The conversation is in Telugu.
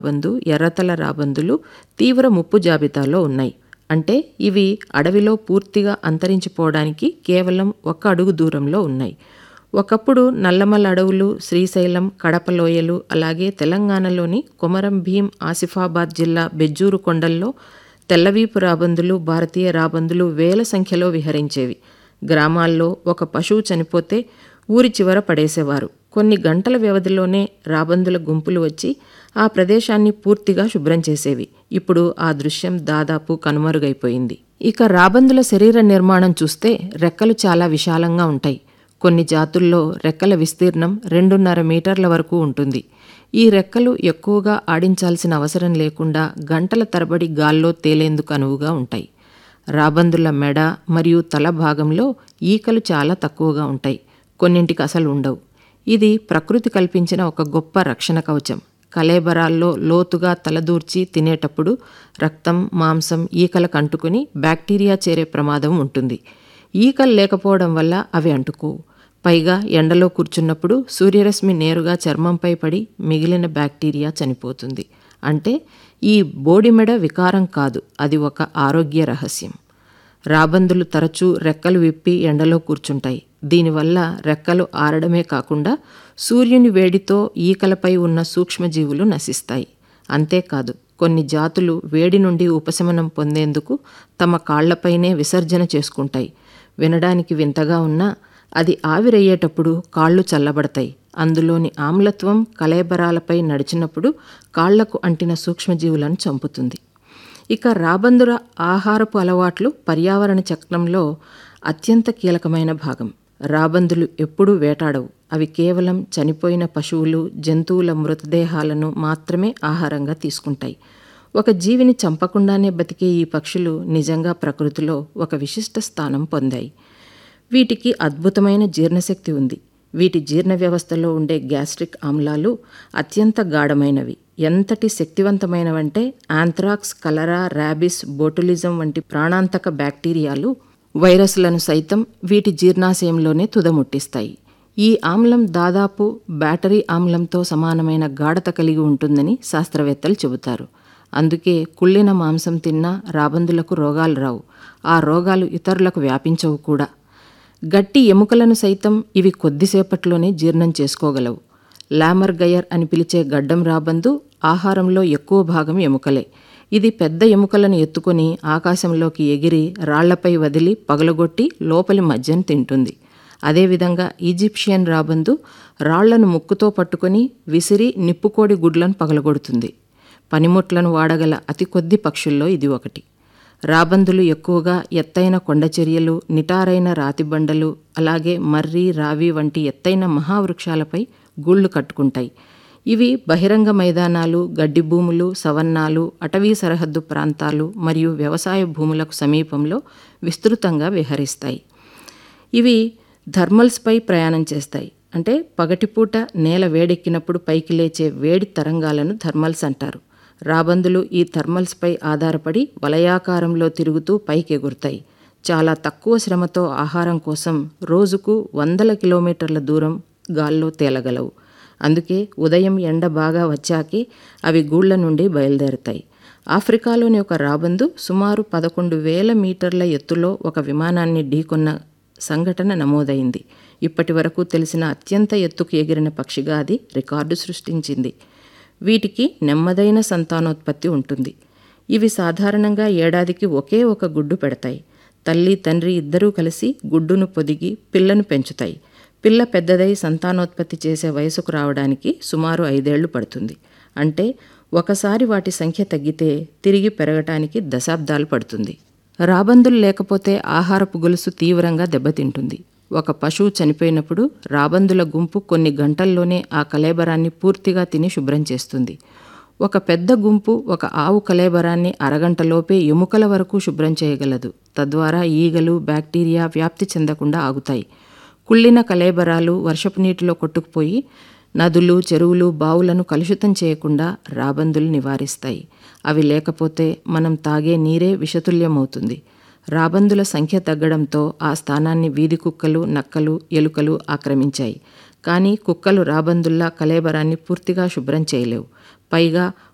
రాబందు ఎర్రతల రాబందులు తీవ్ర ముప్పు జాబితాలో ఉన్నాయి అంటే ఇవి అడవిలో పూర్తిగా అంతరించిపోవడానికి కేవలం ఒక్క అడుగు దూరంలో ఉన్నాయి ఒకప్పుడు నల్లమల అడవులు శ్రీశైలం కడప లోయలు అలాగే తెలంగాణలోని కొమరం భీం ఆసిఫాబాద్ జిల్లా బెజ్జూరు కొండల్లో తెల్లవీపు రాబందులు భారతీయ రాబందులు వేల సంఖ్యలో విహరించేవి గ్రామాల్లో ఒక పశువు చనిపోతే ఊరి చివర పడేసేవారు కొన్ని గంటల వ్యవధిలోనే రాబందుల గుంపులు వచ్చి ఆ ప్రదేశాన్ని పూర్తిగా శుభ్రం చేసేవి ఇప్పుడు ఆ దృశ్యం దాదాపు కనుమరుగైపోయింది ఇక రాబందుల శరీర నిర్మాణం చూస్తే రెక్కలు చాలా విశాలంగా ఉంటాయి కొన్ని జాతుల్లో రెక్కల విస్తీర్ణం రెండున్నర మీటర్ల వరకు ఉంటుంది ఈ రెక్కలు ఎక్కువగా ఆడించాల్సిన అవసరం లేకుండా గంటల తరబడి గాల్లో తేలేందుకు అనువుగా ఉంటాయి రాబందుల మెడ మరియు తల భాగంలో ఈకలు చాలా తక్కువగా ఉంటాయి కొన్నింటికి అసలు ఉండవు ఇది ప్రకృతి కల్పించిన ఒక గొప్ప రక్షణ కవచం కలేబరాల్లో లోతుగా తలదూర్చి తినేటప్పుడు రక్తం మాంసం ఈకలకు అంటుకుని బ్యాక్టీరియా చేరే ప్రమాదం ఉంటుంది ఈకలు లేకపోవడం వల్ల అవి అంటుకోవు పైగా ఎండలో కూర్చున్నప్పుడు సూర్యరశ్మి నేరుగా చర్మంపై పడి మిగిలిన బ్యాక్టీరియా చనిపోతుంది అంటే ఈ బోడిమెడ వికారం కాదు అది ఒక ఆరోగ్య రహస్యం రాబందులు తరచూ రెక్కలు విప్పి ఎండలో కూర్చుంటాయి దీనివల్ల రెక్కలు ఆరడమే కాకుండా సూర్యుని వేడితో ఈకలపై ఉన్న సూక్ష్మజీవులు నశిస్తాయి అంతేకాదు కొన్ని జాతులు వేడి నుండి ఉపశమనం పొందేందుకు తమ కాళ్లపైనే విసర్జన చేసుకుంటాయి వినడానికి వింతగా ఉన్నా అది ఆవిరయ్యేటప్పుడు కాళ్ళు చల్లబడతాయి అందులోని ఆమ్లత్వం కలేబరాలపై నడిచినప్పుడు కాళ్లకు అంటిన సూక్ష్మజీవులను చంపుతుంది ఇక రాబందుల ఆహారపు అలవాట్లు పర్యావరణ చక్రంలో అత్యంత కీలకమైన భాగం రాబందులు ఎప్పుడూ వేటాడవు అవి కేవలం చనిపోయిన పశువులు జంతువుల మృతదేహాలను మాత్రమే ఆహారంగా తీసుకుంటాయి ఒక జీవిని చంపకుండానే బతికే ఈ పక్షులు నిజంగా ప్రకృతిలో ఒక విశిష్ట స్థానం పొందాయి వీటికి అద్భుతమైన జీర్ణశక్తి ఉంది వీటి జీర్ణ వ్యవస్థలో ఉండే గ్యాస్ట్రిక్ ఆమ్లాలు అత్యంత గాఢమైనవి ఎంతటి శక్తివంతమైనవంటే ఆంథ్రాక్స్ కలరా ర్యాబిస్ బోటులిజం వంటి ప్రాణాంతక బ్యాక్టీరియాలు వైరస్లను సైతం వీటి జీర్ణాశయంలోనే తుదముట్టిస్తాయి ఈ ఆమ్లం దాదాపు బ్యాటరీ ఆమ్లంతో సమానమైన గాఢత కలిగి ఉంటుందని శాస్త్రవేత్తలు చెబుతారు అందుకే కుళ్ళిన మాంసం తిన్నా రాబందులకు రోగాలు రావు ఆ రోగాలు ఇతరులకు వ్యాపించవు కూడా గట్టి ఎముకలను సైతం ఇవి కొద్దిసేపట్లోనే జీర్ణం చేసుకోగలవు లామర్ గయర్ అని పిలిచే గడ్డం రాబందు ఆహారంలో ఎక్కువ భాగం ఎముకలే ఇది పెద్ద ఎముకలను ఎత్తుకొని ఆకాశంలోకి ఎగిరి రాళ్లపై వదిలి పగలగొట్టి లోపలి మధ్యను తింటుంది అదేవిధంగా ఈజిప్షియన్ రాబందు రాళ్లను ముక్కుతో పట్టుకొని విసిరి నిప్పుకోడి గుడ్లను పగలగొడుతుంది పనిముట్లను వాడగల అతి కొద్ది పక్షుల్లో ఇది ఒకటి రాబందులు ఎక్కువగా ఎత్తైన కొండచర్యలు నిటారైన రాతిబండలు అలాగే మర్రి రావి వంటి ఎత్తైన మహావృక్షాలపై గూళ్ళు కట్టుకుంటాయి ఇవి బహిరంగ మైదానాలు గడ్డి భూములు సవన్నాలు అటవీ సరిహద్దు ప్రాంతాలు మరియు వ్యవసాయ భూములకు సమీపంలో విస్తృతంగా విహరిస్తాయి ఇవి థర్మల్స్పై ప్రయాణం చేస్తాయి అంటే పగటిపూట నేల వేడెక్కినప్పుడు పైకి లేచే వేడి తరంగాలను థర్మల్స్ అంటారు రాబందులు ఈ థర్మల్స్పై ఆధారపడి వలయాకారంలో తిరుగుతూ పైకి ఎగురుతాయి చాలా తక్కువ శ్రమతో ఆహారం కోసం రోజుకు వందల కిలోమీటర్ల దూరం గాల్లో తేలగలవు అందుకే ఉదయం ఎండ బాగా వచ్చాకే అవి గూళ్ళ నుండి బయలుదేరుతాయి ఆఫ్రికాలోని ఒక రాబందు సుమారు పదకొండు వేల మీటర్ల ఎత్తులో ఒక విమానాన్ని ఢీకొన్న సంఘటన నమోదైంది ఇప్పటి వరకు తెలిసిన అత్యంత ఎత్తుకు ఎగిరిన పక్షిగా అది రికార్డు సృష్టించింది వీటికి నెమ్మదైన సంతానోత్పత్తి ఉంటుంది ఇవి సాధారణంగా ఏడాదికి ఒకే ఒక గుడ్డు పెడతాయి తల్లి తండ్రి ఇద్దరూ కలిసి గుడ్డును పొదిగి పిల్లను పెంచుతాయి పిల్ల పెద్దదై సంతానోత్పత్తి చేసే వయసుకు రావడానికి సుమారు ఐదేళ్లు పడుతుంది అంటే ఒకసారి వాటి సంఖ్య తగ్గితే తిరిగి పెరగటానికి దశాబ్దాలు పడుతుంది రాబందులు లేకపోతే ఆహారపు గొలుసు తీవ్రంగా దెబ్బతింటుంది ఒక పశువు చనిపోయినప్పుడు రాబందుల గుంపు కొన్ని గంటల్లోనే ఆ కలేబరాన్ని పూర్తిగా తిని శుభ్రం చేస్తుంది ఒక పెద్ద గుంపు ఒక ఆవు కలేబరాన్ని అరగంటలోపే ఎముకల వరకు శుభ్రం చేయగలదు తద్వారా ఈగలు బ్యాక్టీరియా వ్యాప్తి చెందకుండా ఆగుతాయి కుళ్ళిన కలేబరాలు వర్షపు నీటిలో కొట్టుకుపోయి నదులు చెరువులు బావులను కలుషితం చేయకుండా రాబందులు నివారిస్తాయి అవి లేకపోతే మనం తాగే నీరే విషతుల్యమవుతుంది రాబందుల సంఖ్య తగ్గడంతో ఆ స్థానాన్ని వీధి కుక్కలు నక్కలు ఎలుకలు ఆక్రమించాయి కానీ కుక్కలు రాబందుల్లా కలేబరాన్ని పూర్తిగా శుభ్రం చేయలేవు పైగా